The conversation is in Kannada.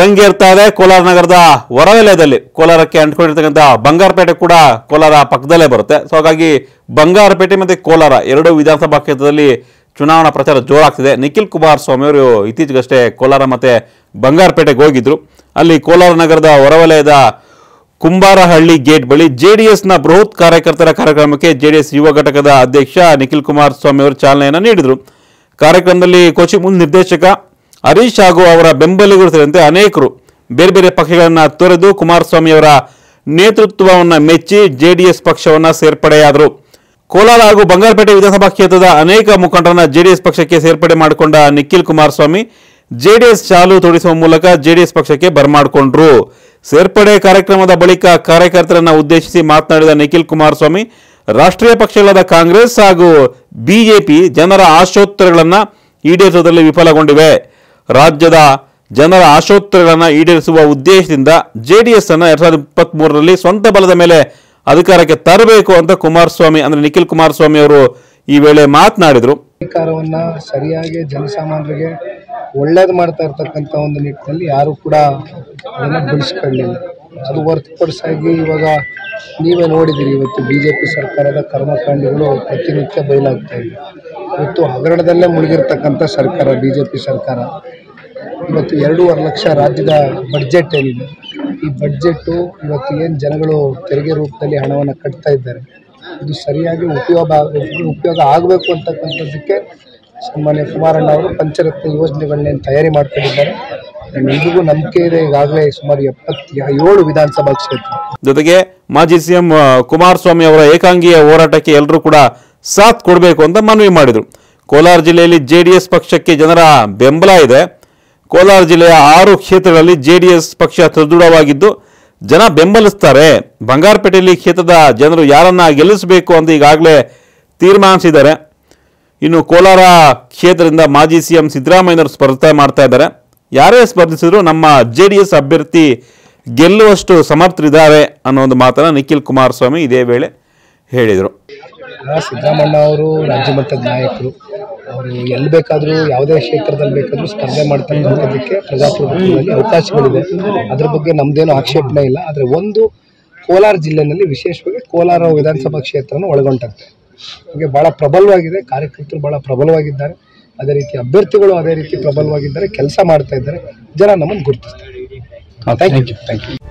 ರಂಗೇರ್ತಾ ಇದೆ ಕೋಲಾರ ನಗರದ ಹೊರವಲಯದಲ್ಲಿ ಕೋಲಾರಕ್ಕೆ ಅಂಟ್ಕೊಂಡಿರ್ತಕ್ಕಂಥ ಬಂಗಾರಪೇಟೆ ಕೂಡ ಕೋಲಾರ ಪಕ್ಕದಲ್ಲೇ ಬರುತ್ತೆ ಸೊ ಹಾಗಾಗಿ ಬಂಗಾರಪೇಟೆ ಮತ್ತು ಕೋಲಾರ ಎರಡು ವಿಧಾನಸಭಾ ಕ್ಷೇತ್ರದಲ್ಲಿ ಚುನಾವಣಾ ಪ್ರಚಾರ ಜೋರಾಗ್ತಿದೆ ನಿಖಿಲ್ ಕುಮಾರಸ್ವಾಮಿ ಅವರು ಇತ್ತೀಚೆಗಷ್ಟೇ ಕೋಲಾರ ಮತ್ತು ಬಂಗಾರಪೇಟೆಗೆ ಹೋಗಿದ್ರು ಅಲ್ಲಿ ಕೋಲಾರ ನಗರದ ಹೊರವಲಯದ ಕುಂಬಾರಹಳ್ಳಿ ಗೇಟ್ ಬಳಿ ಜೆಡಿಎಸ್ನ ಬೃಹತ್ ಕಾರ್ಯಕರ್ತರ ಕಾರ್ಯಕ್ರಮಕ್ಕೆ ಜೆಡಿಎಸ್ ಯುವ ಘಟಕದ ಅಧ್ಯಕ್ಷ ನಿಖಿಲ್ ಕುಮಾರಸ್ವಾಮಿ ಅವರು ಚಾಲನೆಯನ್ನು ನೀಡಿದರು ಕಾರ್ಯಕ್ರಮದಲ್ಲಿ ಕೋಚಿ ಮುಂದ್ ನಿರ್ದೇಶಕ ಹರೀಶ್ ಹಾಗೂ ಅವರ ಬೆಂಬಲಿಗರು ಸೇರಿದಂತೆ ಅನೇಕರು ಬೇರೆ ಬೇರೆ ಪಕ್ಷಗಳನ್ನು ತೊರೆದು ಕುಮಾರಸ್ವಾಮಿ ಅವರ ನೇತೃತ್ವವನ್ನು ಮೆಚ್ಚಿ ಜೆಡಿಎಸ್ ಪಕ್ಷವನ್ನು ಸೇರ್ಪಡೆಯಾದರು ಕೋಲಾರ ಹಾಗೂ ಬಂಗಾರಪೇಟೆ ವಿಧಾನಸಭಾ ಕ್ಷೇತ್ರದ ಅನೇಕ ಮುಖಂಡರನ್ನ ಜೆಡಿಎಸ್ ಪಕ್ಷಕ್ಕೆ ಸೇರ್ಪಡೆ ಮಾಡಿಕೊಂಡ ನಿಖಿಲ್ ಕುಮಾರಸ್ವಾಮಿ ಜೆಡಿಎಸ್ ಚಾಲು ತೊಡಿಸುವ ಮೂಲಕ ಜೆಡಿಎಸ್ ಪಕ್ಷಕ್ಕೆ ಬರಮಾಡಿಕೊಂಡ್ರು ಸೇರ್ಪಡೆ ಕಾರ್ಯಕ್ರಮದ ಬಳಿಕ ಕಾರ್ಯಕರ್ತರನ್ನ ಉದ್ದೇಶಿಸಿ ಮಾತನಾಡಿದ ನಿಖಿಲ್ ಕುಮಾರಸ್ವಾಮಿ ರಾಷ್ಟ್ರೀಯ ಪಕ್ಷಗಳಾದ ಕಾಂಗ್ರೆಸ್ ಹಾಗೂ ಬಿಜೆಪಿ ಜನರ ಆಶೋತ್ತರಗಳನ್ನು ಈಡೇರಿಸುವುದರಲ್ಲಿ ವಿಫಲಗೊಂಡಿವೆ ರಾಜ್ಯದ ಜನರ ಆಶೋತ್ತರಗಳನ್ನು ಈಡೇರಿಸುವ ಉದ್ದೇಶದಿಂದ ಜೆಡಿಎಸ್ ಅನ್ನು ಎರಡ್ ಸಾವಿರದ ಇಪ್ಪತ್ತ್ ಮೂರರಲ್ಲಿ ಸ್ವಂತ ಬಲದ ಮೇಲೆ ಅಧಿಕಾರಕ್ಕೆ ತರಬೇಕು ಅಂತ ಕುಮಾರಸ್ವಾಮಿ ಅಂದ್ರೆ ನಿಖಿಲ್ ಕುಮಾರಸ್ವಾಮಿ ಅವರು ಈ ವೇಳೆ ಮಾತನಾಡಿದರು ಅಧಿಕಾರವನ್ನ ಸರಿಯಾಗಿ ಜನಸಾಮಾನ್ಯರಿಗೆ ಒಳ್ಳೇದು ಮಾಡ್ತಾ ಇರ್ತಕ್ಕಂಥ ಒಂದು ನಿಟ್ಟಿನಲ್ಲಿ ಯಾರು ಕೂಡ ಅದನ್ನು ಬಳಸ್ಕೊಳ್ಳಿಲ್ಲ ಅದು ಹೊರತುಪಡಿಸಾಗಿ ಇವಾಗ ನೀವೇ ನೋಡಿದಿರಿ ಇವತ್ತು ಬಿ ಜೆ ಪಿ ಸರ್ಕಾರದ ಕರ್ಮಕಾಂಡಗಳು ಪ್ರತಿನಿತ್ಯ ಬಯಲಾಗ್ತಾ ಇದೆ ಇವತ್ತು ಹಗರಣದಲ್ಲೇ ಮುಳುಗಿರ್ತಕ್ಕಂಥ ಸರ್ಕಾರ ಬಿ ಜೆ ಪಿ ಸರ್ಕಾರ ಇವತ್ತು ಎರಡೂವರೆ ಲಕ್ಷ ರಾಜ್ಯದ ಬಡ್ಜೆಟ್ ಏನಿದೆ ಈ ಬಡ್ಜೆಟ್ಟು ಇವತ್ತು ಏನು ಜನಗಳು ತೆರಿಗೆ ರೂಪದಲ್ಲಿ ಹಣವನ್ನು ಕಟ್ತಾ ಇದ್ದಾರೆ ಇದು ಸರಿಯಾಗಿ ಉಪಯೋಗ ಉಪಯೋಗ ಆಗಬೇಕು ಅಂತಕ್ಕಂಥದ್ದಕ್ಕೆ ಸನ್ಮಾನ್ಯ ಕುಮಾರಣ್ಣ ಅವರು ಪಂಚರತ್ನ ಯೋಜನೆಗಳನ್ನೇನು ತಯಾರಿ ಮಾಡ್ಕೊಂಡಿದ್ದಾರೆ ನಮ್ಮೆಲ್ರಿಗೂ ನಂಬಿಕೆ ಇದೆ ಈಗಾಗಲೇ ಸುಮಾರು ಎಪ್ಪತ್ತ ಏಳು ವಿಧಾನಸಭಾ ಕ್ಷೇತ್ರ ಜೊತೆಗೆ ಮಾಜಿ ಸಿಎಂ ಕುಮಾರಸ್ವಾಮಿ ಅವರ ಏಕಾಂಗಿಯ ಹೋರಾಟಕ್ಕೆ ಎಲ್ಲರೂ ಕೂಡ ಸಾಥ್ ಕೊಡಬೇಕು ಅಂತ ಮನವಿ ಮಾಡಿದರು ಕೋಲಾರ ಜಿಲ್ಲೆಯಲ್ಲಿ ಜೆಡಿಎಸ್ ಪಕ್ಷಕ್ಕೆ ಜನರ ಬೆಂಬಲ ಇದೆ ಕೋಲಾರ ಜಿಲ್ಲೆಯ ಆರು ಕ್ಷೇತ್ರಗಳಲ್ಲಿ ಜೆಡಿಎಸ್ ಪಕ್ಷ ಸದೃಢವಾಗಿದ್ದು ಜನ ಬೆಂಬಲಿಸ್ತಾರೆ ಬಂಗಾರಪೇಟೆಯಲ್ಲಿ ಕ್ಷೇತ್ರದ ಜನರು ಯಾರನ್ನ ಗೆಲ್ಲಿಸಬೇಕು ಅಂತ ಈಗಾಗಲೇ ತೀರ್ಮಾನಿಸಿದ್ದಾರೆ ಇನ್ನು ಕೋಲಾರ ಕ್ಷೇತ್ರದಿಂದ ಮಾಜಿ ಸಿಎಂ ಸಿದ್ದರಾಮಯ್ಯನವರು ಸ್ಪರ್ಧೆ ಮಾಡ್ತಾ ಇದ್ದಾರೆ ಯಾರೇ ಸ್ಪರ್ಧಿಸಿದ್ರು ನಮ್ಮ ಜೆ ಡಿ ಎಸ್ ಅಭ್ಯರ್ಥಿ ಗೆಲ್ಲುವಷ್ಟು ಸಮರ್ಥರಿದ್ದಾರೆ ಅನ್ನೋ ಒಂದು ಮಾತನ್ನು ನಿಖಿಲ್ ಕುಮಾರಸ್ವಾಮಿ ಇದೇ ವೇಳೆ ಹೇಳಿದರು ಆ ಸಿದ್ದರಾಮಣ್ಣ ಅವರು ರಾಜ್ಯ ಮಟ್ಟದ ನಾಯಕರು ಅವರು ಎಲ್ಲಿ ಬೇಕಾದರೂ ಯಾವುದೇ ಕ್ಷೇತ್ರದಲ್ಲಿ ಬೇಕಾದರೂ ಸ್ಪರ್ಧೆ ಮಾಡ್ತಕ್ಕಂಥದ್ದಕ್ಕೆ ಪ್ರಜಾಪ್ರಭುತ್ವದಲ್ಲಿ ಅವಕಾಶಗಳಿದೆ ಅದ್ರ ಬಗ್ಗೆ ನಮ್ದೇನು ಆಕ್ಷೇಪಣೆ ಇಲ್ಲ ಆದರೆ ಒಂದು ಕೋಲಾರ ಜಿಲ್ಲೆನಲ್ಲಿ ವಿಶೇಷವಾಗಿ ಕೋಲಾರ ವಿಧಾನಸಭಾ ಕ್ಷೇತ್ರನ ಒಳಗೊಂಡಂತೆ ಹಾಗೆ ಭಾಳ ಪ್ರಬಲವಾಗಿದೆ ಕಾರ್ಯಕರ್ತರು ಭಾಳ ಪ್ರಬಲವಾಗಿದ್ದಾರೆ ಅದೇ ರೀತಿ ಅಭ್ಯರ್ಥಿಗಳು ಅದೇ ರೀತಿ ಪ್ರಬಲವಾಗಿದ್ದಾರೆ ಕೆಲಸ ಮಾಡ್ತಾ ಇದ್ದಾರೆ ಜನ ನಮ್ಮನ್ನು ಗುರುತಿಸ್ತಾರೆ ಥ್ಯಾಂಕ್ ಯು ಥ್ಯಾಂಕ್ ಯು